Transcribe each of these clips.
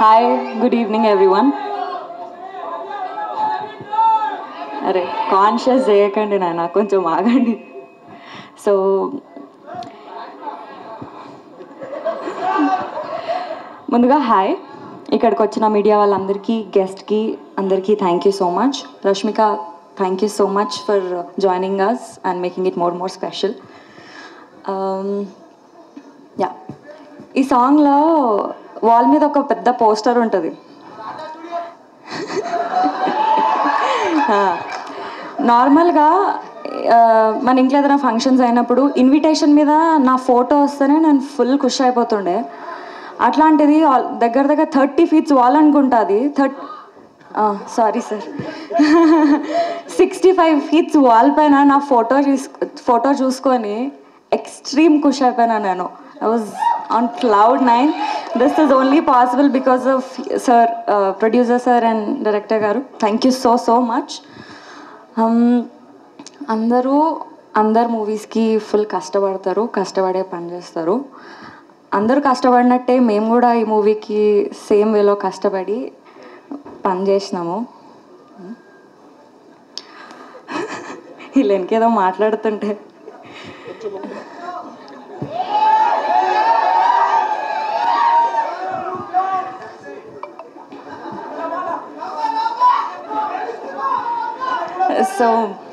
hi good evening everyone అరే conscious చేయకండి నాయన కొంచెం ఆగండి సో ముందుగా హాయ్ ఇక్కడికి వచ్చిన మీడియా వాళ్ళందరికీ గెస్ట్కి అందరికీ thank you so much Rashmika thank you so much for joining us and making it more more special యా ఈ సాంగ్లో వాల్ మీద ఒక పెద్ద పోస్టర్ ఉంటుంది నార్మల్గా మన ఇంట్లో ఏదైనా ఫంక్షన్స్ అయినప్పుడు ఇన్విటేషన్ మీద నా ఫోటో వస్తేనే నేను ఫుల్ ఖుషి అయిపోతుండే అట్లాంటిది ఆల్- దగ్గర దగ్గర థర్టీ ఫీట్స్ వాల్ అనుకుంటుంది థర్ట్ sorry sir sixty five feets wall పైన నా ఫోటో చూస్ ఫోటో చూసుకొని ఎక్స్ట్రీమ్ ఖుషి అయిపోయినా నేను I was on cloud nine this is only possible because of sir producer sir and director గారు thank you so so much అందరూ అందరు మూవీస్కి ఫుల్ కష్టపడతారు కష్టపడే పని చేస్తారు అందరూ కష్టపడినట్టే మేము కూడా ఈ మూవీకి సేమ్ వేలో కష్టపడి పని చేసినాము వీళ్ళు వెనకేదో మాట్లాడుతుంటే సో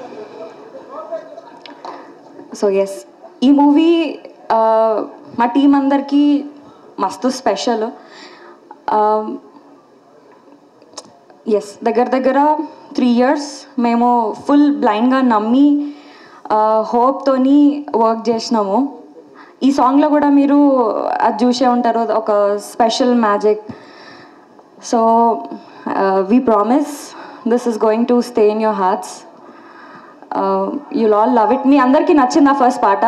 సో ఎస్ ఈ మూవీ మా టీం అందరికీ మస్తు స్పెషల్ ఎస్ దగ్గర దగ్గర త్రీ ఇయర్స్ మేము ఫుల్ బ్లైండ్గా నమ్మి హోప్తోని వర్క్ చేసినాము ఈ సాంగ్లో కూడా మీరు అది చూసే ఉంటారు ఒక special magic so we promise this is going to stay in your hearts you'll all love it మీ అందరికీ నచ్చిందా ఫస్ట్ పాట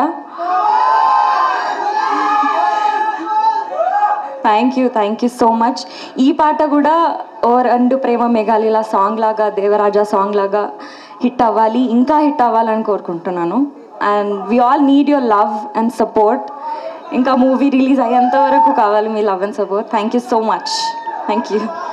thank you thank you so much ఈ పాట కూడా ఓ రెండు ప్రేమ మేఘాలిలా సాంగ్ లాగా దేవరాజా సాంగ్ లాగా హిట్ అవ్వాలి ఇంకా హిట్ అవ్వాలని కోరుకుంటున్నాను and we all need your love and support ఇంకా మూవీ రిలీజ్ అయ్యేంత వరకు కావాలి మీ love and support thank you so much thank you